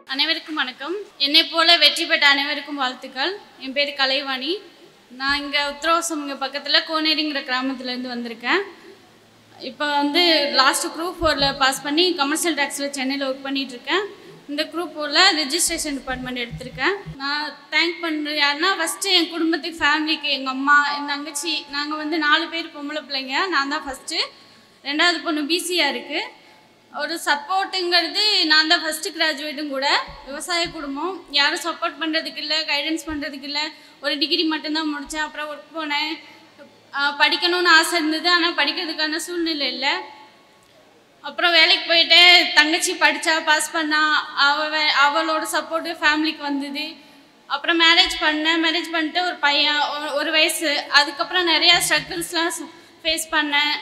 அனைவருக்கும் வணக்கம் என்னை போல வெற்றி பெற்ற அனைவருக்கும் வாழ்த்துக்கள் என் பேர் கலைவாணி நான் இங்கே உத்தரவாசம் இங்கே பக்கத்தில் கோனேரிங்கிற கிராமத்துலேருந்து வந்திருக்கேன் இப்போ வந்து லாஸ்ட் குரூப் ஃபோரில் பாஸ் பண்ணி கமர்ஷியல் டேக்ஸில் சென்னையில் ஒர்க் பண்ணிட்டு இருக்கேன் இந்த குரூப் ஃபோரில் ரெஜிஸ்ட்ரேஷன் டிபார்ட்மெண்ட் எடுத்திருக்கேன் நான் தேங்க் பண்ணுறது யாருன்னா ஃபஸ்ட்டு என் குடும்பத்துக்கு ஃபேமிலிக்கு எங்கள் அம்மா என் தங்கச்சி நாங்கள் வந்து நாலு பேர் பொம்பளை பிள்ளைங்க நான் தான் ஃபஸ்ட்டு ரெண்டாவது பொண்ணு பிசியாக இருக்குது ஒரு சப்போர்ட்டுங்கிறது நான் தான் ஃபஸ்ட்டு கிராஜுவேட்டும் கூட விவசாய குடும்பம் யாரும் சப்போர்ட் பண்ணுறதுக்கு இல்லை கைடன்ஸ் பண்ணுறதுக்கு இல்லை ஒரு டிகிரி மட்டும்தான் முடித்தேன் அப்புறம் ஒர்க் போனேன் ஆஹ் படிக்கணும்னு ஆசை இருந்தது ஆனால் படிக்கிறதுக்கான சூழ்நிலை இல்லை அப்புறம் வேலைக்கு போயிட்டு தங்கச்சி படித்தா பாஸ் பண்ணா அவ வே- அவளோட சப்போர்ட்டு ஃபேமிலிக்கு வந்தது அப்புறம் மேரேஜ் பண்ணேன் மேரேஜ் பண்ணிட்டு ஒரு பையன் ஒரு- ஒரு வயசு அதுக்கப்புறம் நிறையா ஸ்ட்ரகிள்ஸ்லாம் ஃபேஸ் பண்ணேன்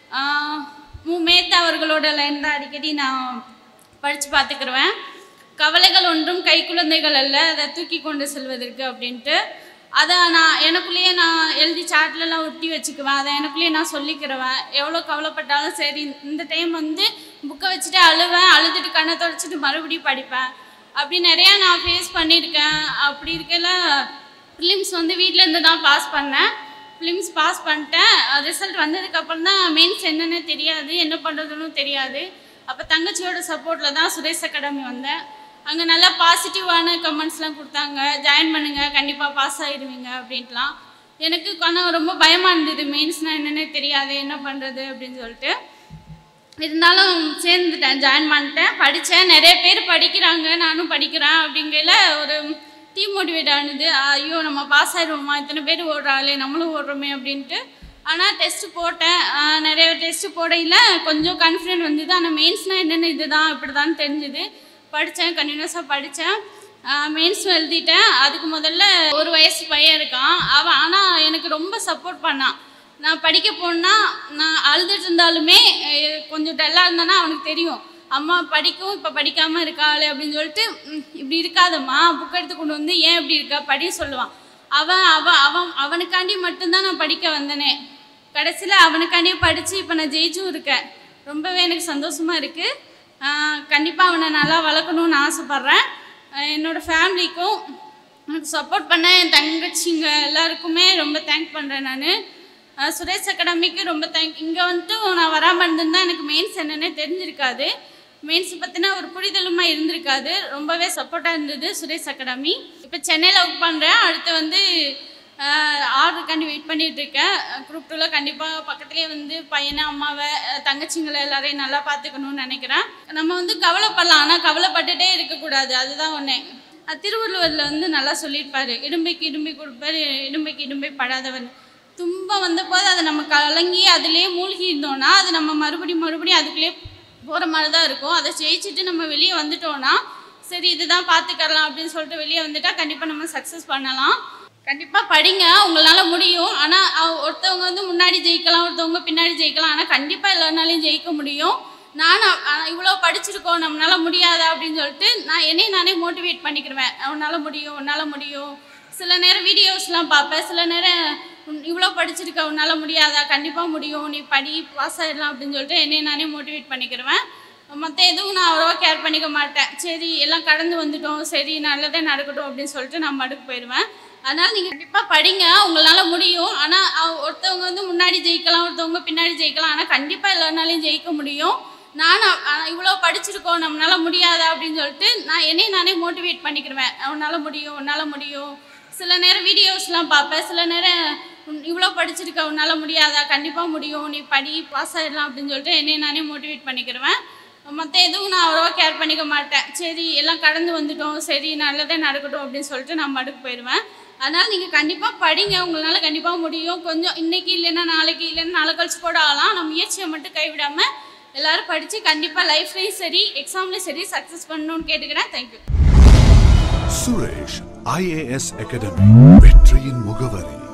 ஆஹ் மு மேத்தா அவர்களோட லைன் தான் அடிக்கடி நான் படித்து பார்த்துக்கிருவேன் கவலைகள் ஒன்றும் கை குழந்தைகள் அல்ல அதை தூக்கி கொண்டு செல்வதற்கு அப்படின்ட்டு அதை நான் எனக்குள்ளேயே நான் எழுதி சாட்லலாம் ஒட்டி வச்சுக்குவேன் அதை எனக்குள்ளேயே நான் சொல்லிக்கிறவேன் எவ்வளோ கவலைப்பட்டாலும் சரி இந்த டைம் வந்து புக்கை வச்சுட்டு அழுவேன் அழுதுட்டு கண்ணை தொடச்சிட்டு மறுபடியும் படிப்பேன் அப்படி நிறையா நான் ஃபேஸ் பண்ணியிருக்கேன் அப்படி இருக்கையில் ப்ரிலிம்ஸ் வந்து வீட்டில் இருந்து தான் பாஸ் பண்ணேன் ப்ரிலிம்ஸ் பாஸ் பண்ணிட்டேன் ரிசல்ட் வந்ததுக்கப்புறம் தான் மெயின்ஸ் என்னென்னு தெரியாது என்ன பண்ணுறதுன்னு தெரியாது அப்போ தங்கச்சியோட சப்போர்ட்டில் தான் சுரேஷ் அகாடமி வந்தேன் அங்கே நல்லா பாசிட்டிவான கமெண்ட்ஸ்லாம் கொடுத்தாங்க ஜாயின் பண்ணுங்கள் கண்டிப்பாக பாஸ் ஆகிடுவீங்க அப்படின்ட்டுலாம் எனக்கு ஆனால் ரொம்ப பயமாக இருந்தது மெயின்ஸ்னால் என்னென்னே தெரியாது என்ன பண்ணுறது அப்படின்னு சொல்லிட்டு இருந்தாலும் சேர்ந்துட்டேன் ஜாயின் பண்ணிட்டேன் படித்தேன் நிறைய பேர் படிக்கிறாங்க நானும் படிக்கிறேன் அப்படிங்கையில ஒரு டீம் மோட்டிவேட் ஆனது ஐயோ நம்ம பாஸ் ஆயிடுவோமா இத்தனை பேர் ஓடுறாங்களே நம்மளும் ஓடுறோமே அப்படின்ட்டு ஆனால் டெஸ்ட்டு போட்டேன் ஆஹ் நிறைய டெஸ்ட்டு போடையில் கொஞ்சம் கான்ஃபிடென்ட் வந்தது ஆனால் மெயின்ஸ்னால் என்னென்ன இதுதான் இப்படி தான் தெரிஞ்சுது படித்தேன் கண்டினியூஸாக படித்தேன் மெயின்ஸும் எழுதிட்டேன் அதுக்கு முதல்ல ஒரு வயசு பையன் இருக்கான் அவன் ஆனால் எனக்கு ரொம்ப சப்போர்ட் பண்ணான் நான் படிக்க போனால் நான் அழுதுட்டு இருந்தாலுமே அஹ் கொஞ்சம் டல்லாக இருந்தேன்னா அவனுக்கு தெரியும் அம்மா படிக்கும் இப்போ படிக்காமல் இருக்காளே அப்படின்னு சொல்லிட்டு "ம், இப்படி இருக்காதம்மா புக் எடுத்து கொண்டு வந்து ஏன் இப்படி இருக்கா படி சொல்லுவான் அவன் அவன் அவன் அவனுக்காண்டி மட்டும்தான் நான் படிக்க வந்தனே கடைசியில் அவனுக்காண்டியே படித்து இப்போ நான் ஜெயிச்சும் இருக்கேன் ரொம்பவே எனக்கு சந்தோஷமாக இருக்குது கண்டிப்பாக அவனை நல்லா வளர்க்கணும்னு ஆசைப்பட்றேன் ஆஹ் என்னோட ஃபேமிலிக்கும் எனக்கு சப்போர்ட் பண்ண என் தங்கச்சிங்க எல்லாருக்குமே ரொம்ப தேங்க் பண்ணுறேன் நான் சுரேஷ் அகாடமிக்கு ரொம்ப தேங்க் இங்கே வந்துட்டு நான் வராமல் இருந்திருந்தா எனக்கு மெயின்ஸ் என்னன்னே தெரிஞ்சிருக்காது மெயின்ஸ் பற்றின ஒரு புரிதலுமா இருந்திருக்காது ரொம்பவே சப்போர்ட்டாக இருந்தது சுரேஷ் அகாடமி இப்போ சென்னையில் ஒர்க் பண்ணுறேன் அடுத்து வந்து ஆர்டருக்காண்டி வெயிட் பண்ணிட்டு இருக்கேன் குரூப் டூவில் கண்டிப்பாக பக்கத்துலேயே வந்து பையனை அம்மாவை அஹ் தங்கச்சிங்களை எல்லாரையும் நல்லா பார்த்துக்கணும்னு நினைக்கிறேன் நம்ம வந்து கவலைப்படலாம் ஆனால் கவலைப்பட்டுட்டே இருக்கக்கூடாது அதுதான் ஒன்றே திருவள்ளுவரில் வந்து நல்லா சொல்லியிருப்பாரு இடும்பைக்கு இடும்பை கொடுப்பார் இடும்பைக்கு இடும்பை படாதவன் துன்பம் வந்தபோது அதை நம்ம கலங்கி அதுலேயே மூழ்கி இருந்தோம்னா அது நம்ம மறுபடியும் மறுபடியும் அதுக்குள்ளேயே போகிற மாதிரி தான் இருக்கும் அதை ஜெயிச்சுட்டு நம்ம வெளியே வந்துட்டோம்னா சரி இதுதான் பார்த்துக்கலாம் அப்படின்னு சொல்லிட்டு வெளியே வந்துட்டா கண்டிப்பாக நம்ம சக்ஸஸ் பண்ணலாம் கண்டிப்பாக படிங்க உங்களால் முடியும் ஆனால் ஒருத்தவங்க வந்து முன்னாடி ஜெயிக்கலாம் ஒருத்தவங்க பின்னாடி ஜெயிக்கலாம் ஆனால் கண்டிப்பாக எல்லாருனாலையும் ஜெயிக்க முடியும் நானும் இவ்வளோ படிச்சிருக்கோம் நம்மளால முடியாதா அப்படின்னு சொல்லிட்டு நான் என்னையும் நானே மோட்டிவேட் பண்ணிக்கிடுவேன் உன்னால் முடியும் உன்னால் முடியும் சில நேரம் வீடியோஸ்லாம் பார்ப்பேன் சில நேரம் உன் இவ்வளோ படிச்சிருக்க உன்னால் முடியாதா கண்டிப்பாக முடியும் நீ படி பாஸ் ஆகிடலாம் அப்படின்னு சொல்லிட்டு என்னையை நானே மோட்டிவேட் பண்ணிக்கிடுவேன் மற்ற எதுவும் நான் அவ்வளோவா கேர் பண்ணிக்க மாட்டேன் சரி எல்லாம் கடந்து வந்துட்டோம் சரி நல்லதே நடக்கட்டும் அப்படின்னு சொல்லிட்டு நான் மடுக்கு போயிடுவேன் அதனால் நீங்கள் கண்டிப்பாக படிங்க உங்களால் முடியும் ஆனால் ஒருத்தவங்க வந்து முன்னாடி ஜெயிக்கலாம் ஒருத்தவங்க பின்னாடி ஜெயிக்கலாம் ஆனால் கண்டிப்பாக எல்லாருனாலையும் ஜெயிக்க முடியும் நானும் இவ்வளோ படிச்சிருக்கோம் நம்மளால முடியாதா அப்படின்னு சொல்லிட்டு நான் என்னையும் நானே மோட்டிவேட் பண்ணிக்கிடுவேன் உன்னால் முடியும் உன்னால் முடியும் சில நேரம் வீடியோஸ்லாம் பார்ப்பேன் சில நேரம் உன் இவ்வளோ படிச்சிருக்க உன்னால் முடியாதா கண்டிப்பாக முடியும் நீ படி பாஸ் ஆகிடலாம் அப்படின்னு சொல்லிட்டு என்னையும் நானே மோட்டிவேட் பண்ணிக்கிடுவேன் மற்ற எதுவும் நான் அவ்வளோவா கேர் பண்ணிக்க மாட்டேன் சரி எல்லாம் கடந்து வந்துட்டோம் சரி நல்லதே நடக்கட்டும் அப்படின்னு சொல்லிட்டு நான் மடுக்கு போயிடுவேன் அதனால் நீங்கள் கண்டிப்பாக படிங்க உங்களால் கண்டிப்பாக முடியும் கொஞ்சம் இன்னைக்கு இல்லைன்னா நாளைக்கு இல்லைன்னா நாளை கழிச்சு கூட ஆகலாம் நம்ம முயற்சியை மட்டும் கைவிடாமல் எல்லாரும் படித்து கண்டிப்பாக லைஃப்லேயும் சரி எக்ஸாம்லேயும் சரி சக்ஸஸ் பண்ணணும்னு கேட்டுக்கிறேன் தேங்க்யூ சுரேஷ் ஐஏஎஸ் அகாடமி வெற்றியின் முகவரி